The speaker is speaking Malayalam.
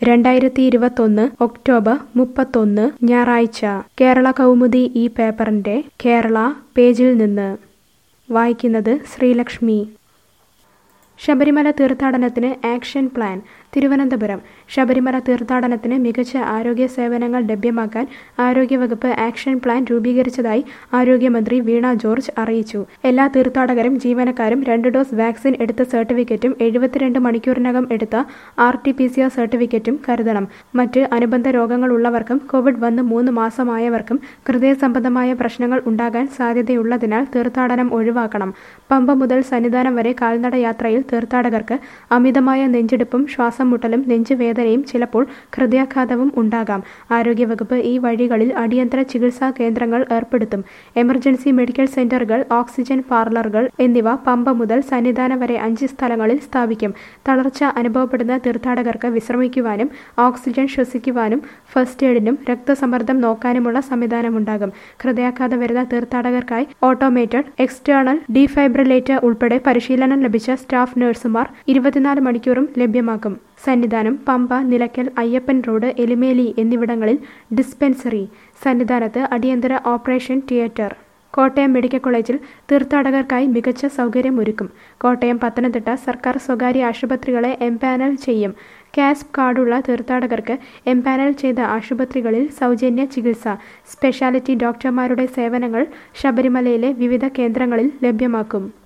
രണ്ടായിരത്തി ഇരുപത്തൊന്ന് ഒക്ടോബർ മുപ്പത്തൊന്ന് ഞായറാഴ്ച കേരള കൗമുദി ഈ പേപ്പറിന്റെ കേരള പേജിൽ നിന്ന് വായിക്കുന്നത് ശ്രീലക്ഷ്മി ശബരിമല തീർത്ഥാടനത്തിന് ആക്ഷൻ പ്ലാൻ തിരുവനന്തപുരം ശബരിമല തീർത്ഥാടനത്തിന് മികച്ച ആരോഗ്യ സേവനങ്ങൾ ലഭ്യമാക്കാൻ ആരോഗ്യവകുപ്പ് ആക്ഷൻ പ്ലാൻ രൂപീകരിച്ചതായി ആരോഗ്യമന്ത്രി വീണ ജോർജ് അറിയിച്ചു എല്ലാ തീർത്ഥാടകരും ജീവനക്കാരും രണ്ട് ഡോസ് വാക്സിൻ എടുത്ത സർട്ടിഫിക്കറ്റും എഴുപത്തിരണ്ട് മണിക്കൂറിനകം എടുത്ത R T P C R സർട്ടിഫിക്കറ്റും കരുതണം മറ്റ് അനുബന്ധ രോഗങ്ങളുള്ളവർക്കും കോവിഡ് വന്ന് മൂന്ന് മാസമായവർക്കും ഹൃദയ സംബന്ധമായ പ്രശ്നങ്ങൾ ഉണ്ടാകാൻ സാധ്യതയുള്ളതിനാൽ തീർത്ഥാടനം ഒഴിവാക്കണം പമ്പ മുതൽ സന്നിധാനം വരെ കാൽനട യാത്രയിൽ തീർത്ഥാടകർക്ക് അമിതമായ നെഞ്ചെടുപ്പും ശ്വാസം മുട്ടലും നെഞ്ചുവേദനയും ചിലപ്പോൾ ഹൃദയാഘാതവും ഉണ്ടാകാം ആരോഗ്യവകുപ്പ് ഈ വഴികളിൽ അടിയന്തര ചികിത്സാ കേന്ദ്രങ്ങൾ ഏർപ്പെടുത്തും എമർജൻസി മെഡിക്കൽ സെന്ററുകൾ ഓക്സിജൻ പാർലറുകൾ എന്നിവ പമ്പ മുതൽ സന്നിധാനം വരെ അഞ്ച് സ്ഥലങ്ങളിൽ സ്ഥാപിക്കും തളർച്ച അനുഭവപ്പെടുന്ന തീർത്ഥാടകർക്ക് വിശ്രമിക്കുവാനും ഓക്സിജൻ ശ്വസിക്കുവാനും ഫസ്റ്റ് എയ്ഡിനും രക്തസമ്മർദ്ദം നോക്കാനുമുള്ള സംവിധാനമുണ്ടാകും ഹൃദയാഘാതം വരുന്ന തീർത്ഥാടകർക്കായി ഓട്ടോമേറ്റഡ് എക്സ്റ്റേണൽ ഡീഫൈബ്രിലേറ്റർ ഉൾപ്പെടെ പരിശീലനം ലഭിച്ച സ്റ്റാഫ് നഴ്സുമാർ ഇരുപത്തിനാല് മണിക്കൂറും ലഭ്യമാക്കും സന്നിധാനം പമ്പ നിലയ്ക്കൽ അയ്യപ്പൻ റോഡ് എലിമേലി എന്നിവിടങ്ങളിൽ ഡിസ്പെൻസറി സന്നിധാനത്ത് അടിയന്തര ഓപ്പറേഷൻ തിയേറ്റർ കോട്ടയം മെഡിക്കൽ കോളേജിൽ തീർത്ഥാടകർക്കായി മികച്ച സൗകര്യം ഒരുക്കും കോട്ടയം പത്തനംതിട്ട സർക്കാർ സ്വകാര്യ ആശുപത്രികളെ എംപാനൽ ചെയ്യും കാസ്പ് കാർഡുള്ള തീർത്ഥാടകർക്ക് എംപാനൽ ചെയ്ത ആശുപത്രികളിൽ സൗജന്യ ചികിത്സ സ്പെഷ്യാലിറ്റി ഡോക്ടർമാരുടെ സേവനങ്ങൾ ശബരിമലയിലെ വിവിധ കേന്ദ്രങ്ങളിൽ ലഭ്യമാക്കും